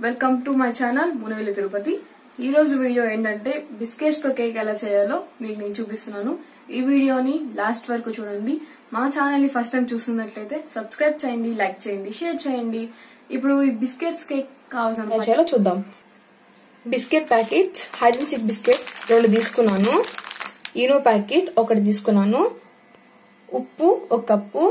Welcome to my channel Munavelli Tirupati ఈ రోజు video ఏంటంటే బిస్కెట్స్ తో కేక్ ఎలా చేయాలో మీకు నేను చూపిస్తున్నాను ఈ వీడియోని లాస్ట్ వరకు చూడండి మా ఛానల్ ని ఫస్ట్ టైం చూస్తున్నట్లయితే సబ్స్క్రైబ్ చేయండి లైక్ చేయండి షేర్ చేయండి ఇప్పుడు ఈ బిస్కెట్స్ కేక్ కావాల్సిన ఎలా చేయాలో చూద్దాం biscuit packets hide and seek biscuit రెండు తీసుకున్నాను ఈనో ప్యాకెట్ ఒకటి తీసుకున్నాను ఉప్పు ఒక కప్పు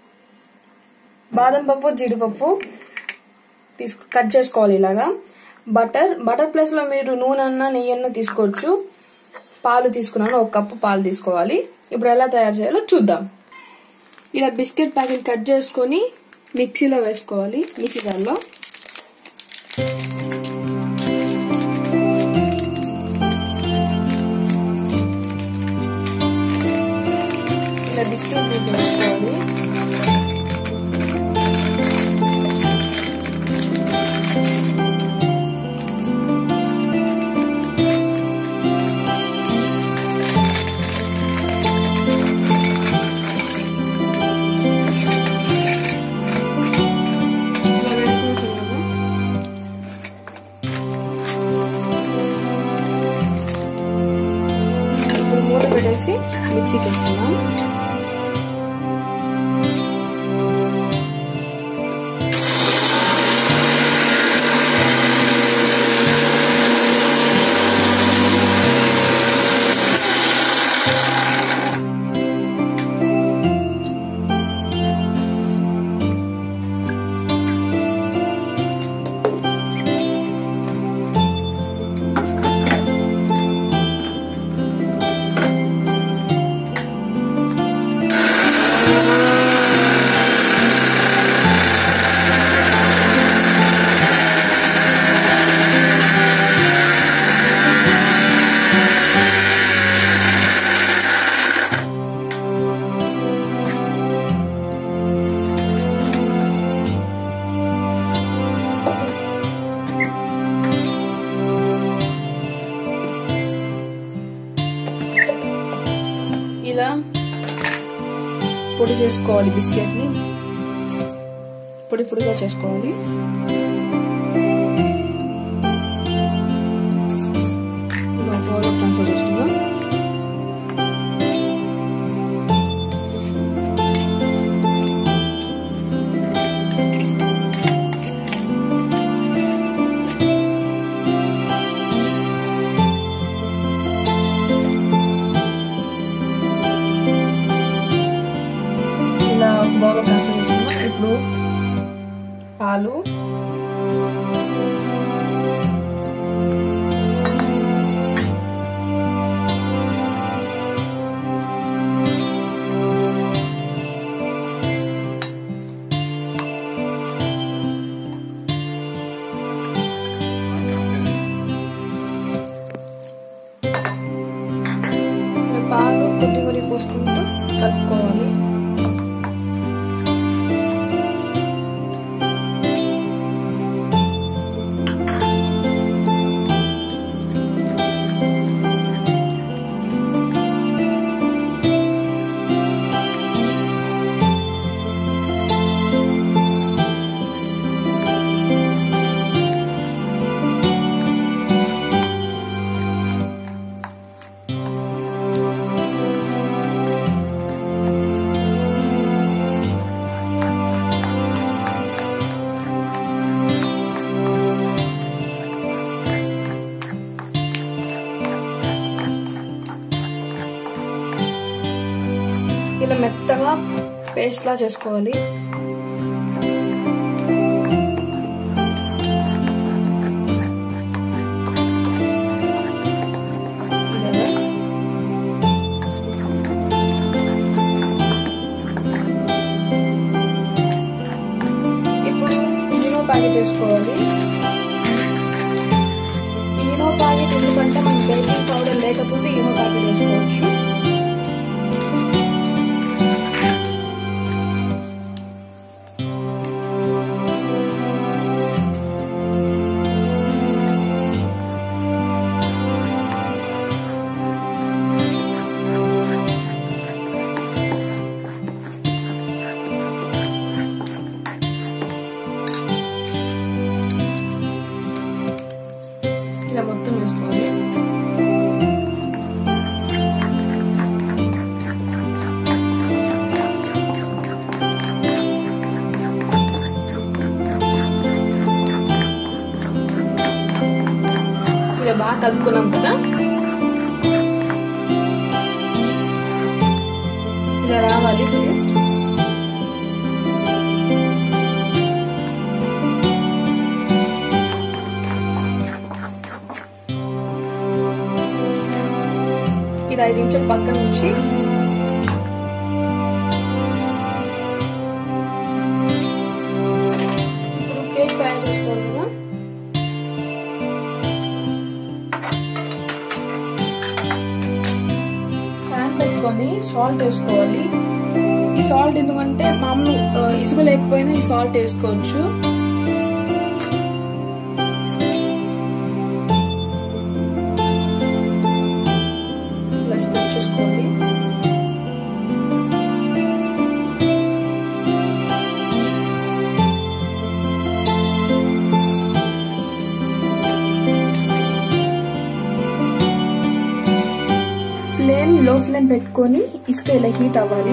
బాదం పప్పు జీడిపప్పు తీసుకు కట్ చేసుకోవాలి ఇలాగా బటర్ బటర్ ప్లేస్ లో మీరు నూనె అన్న నెయ్యి అన్న తీసుకోవచ్చు పాలు తీసుకున్నాను ఒక కప్పు పాలు తీసుకోవాలి ఇప్పుడు ఎలా తయారు చేయాలో చూద్దాం ఇలా బిస్కెట్ ప్యాకెట్ కట్ చేసుకొని మిక్సీలో వేసుకోవాలి మిక్సీ దానిలో ఇలా బిస్కెట్ మీకు వేసుకోవాలి ఇలా వేసుకున్న తర్వాత ఇప్పుడు మూత పెట్టేసి మిక్సీకి వేసుకున్నాం ఇలా పొడి చేసుకోవాలి బిస్కెట్ ని పొడి పొడిగా చేసుకోవాలి ఇలా బౌల్లో ట్రాన్స్ఫర్ చేసుకుందాం ఇలా ఒక బౌల్లో ట్రాన్స్ఫర్ చేసుకుందాం ఇప్పుడు పాలు ఇలా పాలు కొద్ది కొద్ది పోసుకుంటూ కలుపుకోవాలి ఇలా మెత్తగా పేస్ట్ లా చేసుకోవాలి ఇలాగా. ఇప్పుడు ఈనో ప్యాకెట్ వేసుకోవాలి ఈనో ప్యాకెట్ ఎందుకంటే మనకి బేకింగ్ పౌడర్ లేకపోతే ఈనో ప్యాకెట్ వేసుకోవచ్చు బాగా కలుపుకున్నాం కదా ఇలా రావాలి పేస్ట్ ఇది ఐదు నిమిషాలు పక్కన ఉంచి ఇప్పుడు కేక్ తయారు చేసుకోవాలి కదా ప్యాన్ పెట్టుకొని సాల్ట్ వేసుకోవాలి ఈ సాల్ట్ ఎందుకంటే మామూలు ఆ, ఇసుక లేకపోయినా ఈ సాల్ట్ వేసుకోవచ్చు ఇలా స్ప్రెడ్ చేసుకోవాలి ఫ్లేమ్ లో ఫ్లేమ్ పెట్టుకొని ఇసుక ఇలా హీట్ అవ్వాలి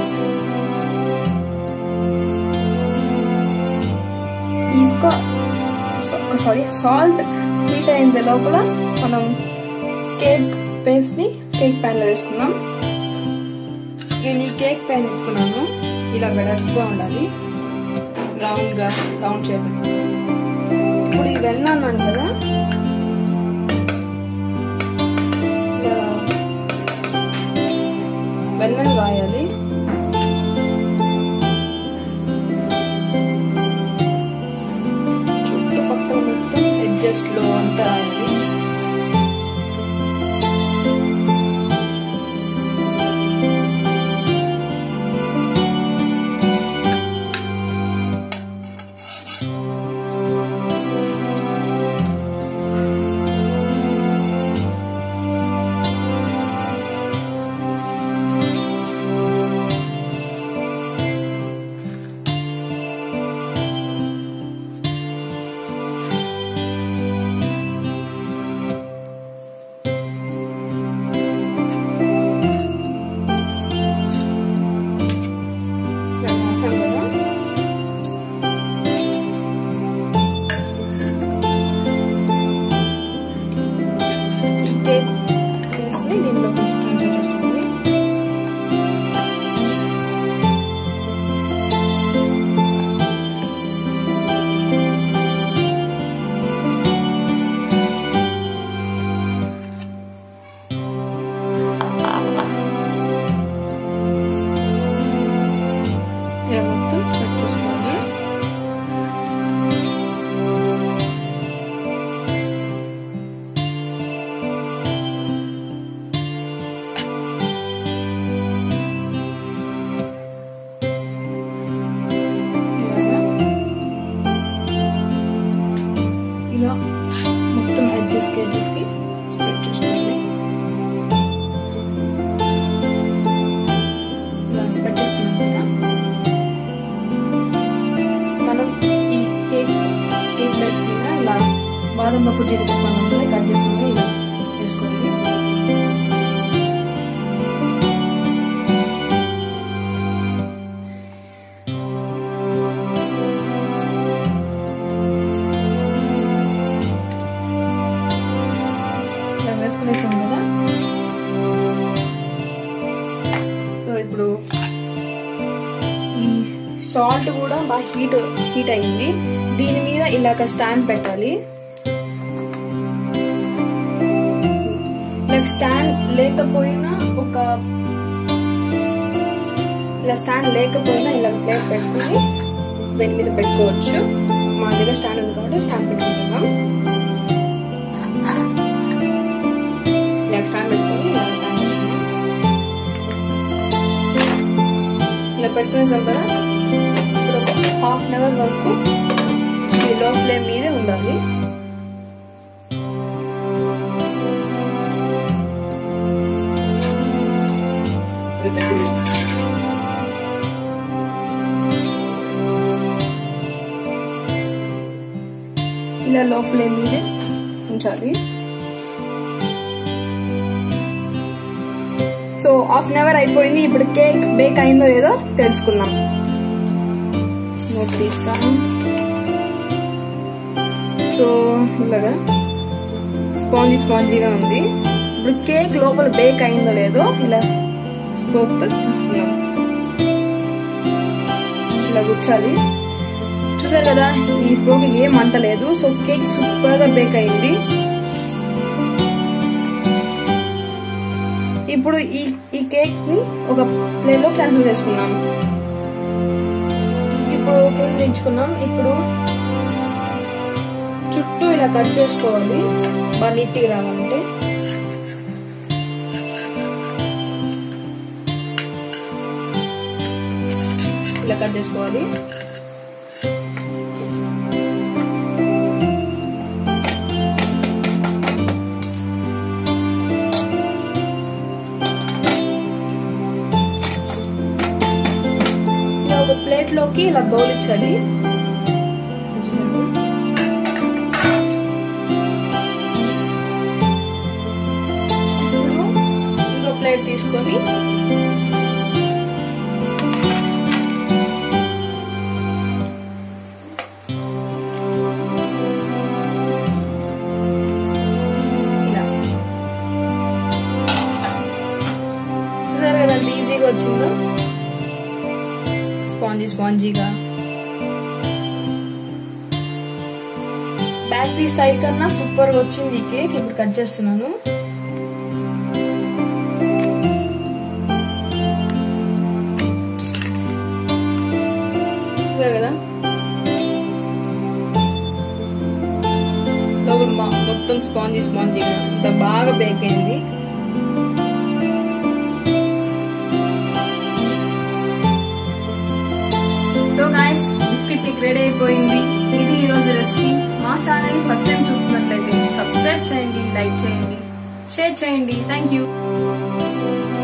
ఈ ఇసుక సారీ సాల్ట్ హీట్ అయిన లోపల మనం కేక్ పేస్ట్ ని కేక్ ప్యాన్ లో వేసుకుందాం నేను ఈ కేక్ ప్యాన్ ఎత్తుకున్నాను ఇలా వెడల్పుగా ఉండాలి రౌండ్ గా రౌండ్ షేప్ ఇప్పుడు ఈ వెన్న అన్నాను కదా ఇలా వెన్నను రాయాలి చుట్టుపక్కల మొత్తం ఎడ్జెస్ లో అంతా రాయాలి ఇలా రాసాం కదా ఈ కేక్ పీస్ని దీనిలో ట్రాన్స్ఫర్ చేసుకోవాలి ఇలా మొత్తం స్ప్రెడ్ చేసుకోవాలి ఇలాగా ఇలా మొత్తం ఎడ్జెస్కి ఎడ్జెస్కి స్ప్రెడ్ చేసుకోవాలి ఇలా స్ప్రెడ్ చేసుకున్నాం కదా మనం ఈ కేక్ కేక్ ప్లేస్ మీద ఇలా బాదం పప్పు జీడిపప్పు అన్నప్పుడు కట్ చేసుకుని ఇలా వేసుకోవాలి ఇలా వేసుకునేసాం కదా సో ఇప్పుడు ఈ సాల్ట్ కూడా బాగా హీట్ హీట్ అయింది దీని మీద ఇలాగ స్టాండ్ పెట్టాలి ఇలా స్టాండ్ లేకపోయినా ఒక ఇలా స్టాండ్ లేకపోయినా ఇలా ప్లేట్ పెట్టుకుని దాని మీద పెట్టుకోవచ్చు మా దగ్గర స్టాండ్ ఉంది కాబట్టి స్టాండ్ పెట్టుకుంటున్నాం ఇలా స్టాండ్ పెట్టుకొని ఇలా స్టాండ్ పెట్టుకున్నాం ఇలా పెట్టుకునేసాం కదా ఇప్పుడు ఒక హాఫ్ అన్ అవర్ వరకు ఇది లో ఫ్లేమ్ మీదే ఉండాలి ఇలా లో ఫ్లేమ్ మీదే ఉంచాలి సో హాఫ్ అన్ అవర్ అయిపోయింది ఇప్పుడు కేక్ బేక్ అయిందో లేదో తెలుసుకుందాం మూత తీస్తాం సో ఇలాగా స్పాంజీ స్పాంజీగా ఉంది ఇప్పుడు కేక్ లోపల బేక్ అయిందో లేదో ఇలా స్పోక్ తో తీసుకుందాం ఇలా గుచ్చాలి చూసారు కదా ఈ స్పోక్ ఏం మంట లేదు సో కేక్ సూపర్ గా బేక్ అయింది ఇప్పుడు ఈ ఈ కేక్ ని ఒక ప్లేట్ లో ట్రాన్స్ఫర్ చేసుకున్నాం ఇప్పుడు కేక్ తెచ్చుకున్నాం ఇప్పుడు చుట్టూ ఇలా కట్ చేసుకోవాలి బాగా నీట్గా రావాలంటే ఇలా కట్ చేసుకోవాలి ఇలా ఒక ప్లేట్ లోకి ఇలా బౌల్ ఇచ్చాలి చూసారు? ఇప్పుడు ఇంకో ప్లేట్ తీసుకొని ఇలా చూసారు కదా ఎంత ఈజీగా వచ్చిందో స్పాంజీ స్పాంజీగా బ్యాకరీ స్టైల్ కన్నా సూపర్ గా వచ్చింది ఈ కేక్ ఇప్పుడు కట్ చేస్తున్నాను చూసారు కదా లోపల మా- మొత్తం స్పాంజీ స్పాంజీగా అంత బాగా బేక్ అయింది so guys biscuit cake ready అయిపోయింది ఇది ఈ రోజు రెసిపీ మా ఛానల్ ని ఫస్ట్ టైం చూస్తున్నట్లయితే సబ్స్క్రైబ్ చేయండి లైక్ చేయండి షేర్ చేయండి థ్యాంక్ యూ